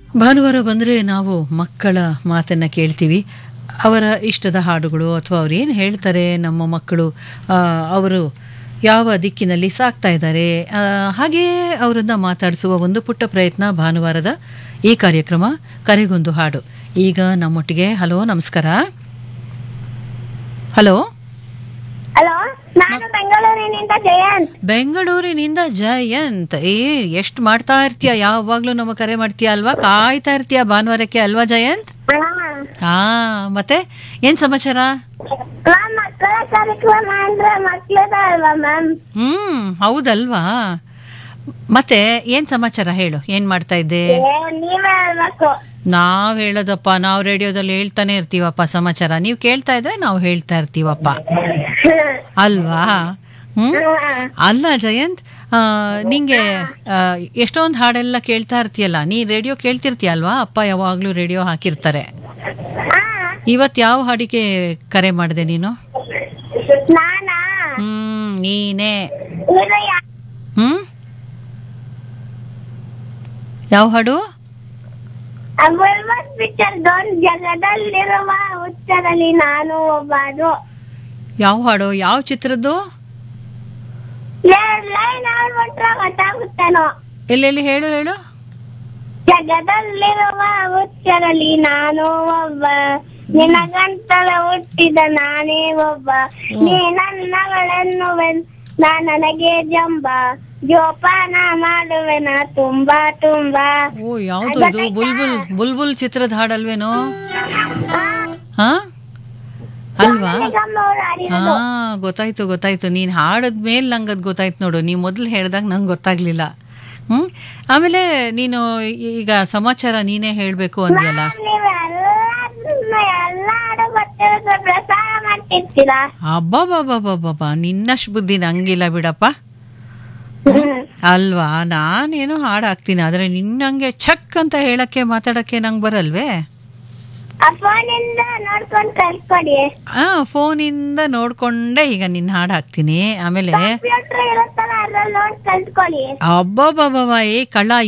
ಭಾನುವಾರ ಬಂದರೆ ನಾವು ಮಕ್ಕಳ ಮಾತನ್ನು ಕೇಳ್ತೀವಿ ಅವರ ಇಷ್ಟದ ಹಾಡುಗಳು ಅಥವಾ ಅವ್ರು ಏನು ಹೇಳ್ತಾರೆ ನಮ್ಮ ಮಕ್ಕಳು ಆ, ಅವರು ಯಾವ ದಿಕ್ಕಿನಲ್ಲಿ ಸಾಕ್ತಾ ಇದ್ದಾರೆ ಆ, ಹಾಗೆಯೇ ಅವರನ್ನು ಮಾತಾಡಿಸುವ ಒಂದು ಪುಟ್ಟ ಪ್ರಯತ್ನ ಭಾನುವಾರದ ಈ ಕಾರ್ಯಕ್ರಮ ಕರೆಗೊಂದು ಹಾಡು ಈಗ ನಮ್ಮೊಟ್ಟಿಗೆ ಹಲೋ ನಮಸ್ಕಾರ ಹಲೋ ಹಲೋ ನಾನು ಬೆಂಗಳೂರಿನಿಂದ ಜಯಂತ್ ಬೆಂಗಳೂರಿನಿಂದ ಜಯಂತ್ ಏ ಎಷ್ಟು ಮಾಡ್ತಾ ಇರ್ತೀಯ ಯಾವಾಗ್ಲೂ ನಮ್ಮ ಕರೆ ಮಾಡ್ತೀಯ ಅಲ್ವಾ ಕಾಯ್ತಾ ಇರ್ತೀಯ ಭಾನುವಾರಕ್ಕೆ ಅಲ್ವಾ ಜಯಂತ್ ಹಾ ಮತ್ತೆ ಏನ್ ಸಮಾಚಾರ ಮ್ಯಾಮ್ ಮಕ್ಕಳ ಕಾರ್ಯಕ್ರಮ ಅಂದ್ರೆ ಮಕ್ಳದ ಅಲ್ವಾ ಮ್ಯಾಮ್ ಹ್ಮ್ ಹೌದಲ್ವಾ ಮತ್ತೆ ಏನ್ ಸಮಾಚಾರ ಹೇಳು ಏನ್ ಮಾಡ್ತಾ ಇದ್ದೆ ನೀವೇ ಹೇಳ್ಬೇಕು ನಾವ್ ಹೇಳೋದಪ್ಪ ನಾವು ರೇಡಿಯೋದಲ್ಲಿ ಹೇಳ್ತಾನೆ ಇರ್ತೀವಪ್ಪ ಸಮಾಚಾರ ನೀವು ಕೇಳ್ತಾ ಇದ್ರೆ ನಾವು ಹೇಳ್ತಾ ಇರ್ತೀವಪ್ಪ ಅಲ್ವಾ ಹ್ಮ್ ಅಲ್ಲ ಜಯಂತ್ ಆ, ನಿಂಗೆ ಆ, ಎಷ್ಟೊಂದ್ ಹಾಡೆಲ್ಲ ಕೇಳ್ತಾ ಇರ್ತೀಯಲ್ಲ ನೀ ರೇಡಿಯೋ ಕೇಳ್ತಿರ್ತೀಯ ಅಲ್ವಾ ಅಪ್ಪ ಯಾವಾಗ್ಲೂ ರೇಡಿಯೋ ಹಾಕಿರ್ತಾರೆ ಹಾ, ಇವತ್ ಯಾವ ಹಾಡಿಗೆ ಕರೆ ಮಾಡಿದೆ ನೀನು ನಾನಾ ಹ್ಮ್ ನೀನೇ ಇದು ಯಾ- ಹ್ಮ್ ಯಾವ ಹಾಡು ಆ ಬುಲ್ಬುಲ್ ಪಿಕ್ಚರ್ ದೊಡ್ಡ ಜಗದಲ್ಲಿರುವ ಹುಚ್ಚರಲ್ಲಿ ನಾನು ಒಬ್ಬದು ಯಾವ ಹಾಡು ಯಾವ ಚಿತ್ರದ್ದು ಲೈನ್ ಆಡ್ಬಿಟ್ರೆ ಗೊತ್ತಾಗುತ್ತೇನೋ ಎಲ್ಲೆಲ್ಲಿ ಹೇಳು ಹೇಳು ಜಗದಲ್ಲಿರುವ ಹುಚ್ಚರಲ್ಲಿ ನಾನು ಒಬ್ಬ ನಿನ್ನ ಗಂಟಲ ಹುಟ್ಟಿದ ನಾನೇ ಒಬ್ಬ ನೀ ನನ್ನಗಳೆನ್ನುವೆನ್ ನಾ ನನಗೆ ಜಂಬ ಜೋಪಾನ ಮಾಡುವೆನ ತುಂಬಾ ತುಂಬಾ ಓ ಯಾವ್ದು ಇದು ಬುಲ್ಬುಲ್ ಬುಲ್ಬುಲ್ ಚಿತ್ರದ ಹಾಡಲ್ವೇನೋ ಹಾ ಅಲ್ವಾ ನಿಗಮ್ಮವ್ರು ಹಾ ಆಡಿರೋದು. ಗೊತ್ತಾಯ್ತು ಗೊತ್ತಾಯ್ತು ನೀನ್ ಹಾಡದ್ಮೇಲೆ ನಂಗೆ ಅದು ಗೊತ್ತಾಯ್ತು ನೋಡು ನೀ ಮೊದಲು ಹೇಳ್ದಾಗ ನಂಗೆ ಗೊತ್ತಾಗ್ಲಿಲ್ಲ ಹ್ಮ್ ಆಮೇಲೆ ನೀನು ಈಗ ಸಮಾಚಾರ ನೀನೇ ಹೇಳ್ಬೇಕು ಅಂದ್ಯಲ್ಲ ನೀವೆಲ್ಲ ಎಲ್ಲ ಹಾಡು ಗೊತ್ತಿರುತ್ತೆ ಪ್ರಸಾರ ಮಾಡ್ತಿರ್ತೀರಾ ಅಬ್ಬಬ್ಬಬ್ಬಬ್ಬಬ್ಬ ನಿನ್ನಷ್ಟು ಬುದ್ಧಿ ನಂಗಿಲ್ಲ ಬಿಡಪ್ಪ ಅಲ್ವಾ ನಾನೇನೋ ಹಾಡು ಹಾಕ್ತೀನಿ ಆದ್ರೆ ನಿನ್ನಂಗೆ ಛಕ್ ಅಂತ ಹೇಳಕ್ಕೆ ಮಾತಾಡಕ್ಕೆ ನಂಗೆ ಬರಲ್ವೇ ಆ ಫೋನಿಂದ ನೋಡ್ಕೊಂಡು ಕಲ್ತ್ಕೊಡಿ ಆ ಫೋನಿಂದ ನೋಡ್ಕೊಂಡೆ ಈಗ ನಿನ್ನ ಹಾಡು ಹಾಕ್ತೀನಿ ಆಮೇಲೆ ಕಂಪ್ಯೂಟರ್ ಇರುತ್ತಲ್ಲ ಅದ್ರಲ್ಲಿ ನೋಡಿ ಕಲ್ತ್ಕೊಳ್ಳಿ ಅಬ್ಬಬ್ಬಬ್ಬ ಏ ಕಳ್ಳ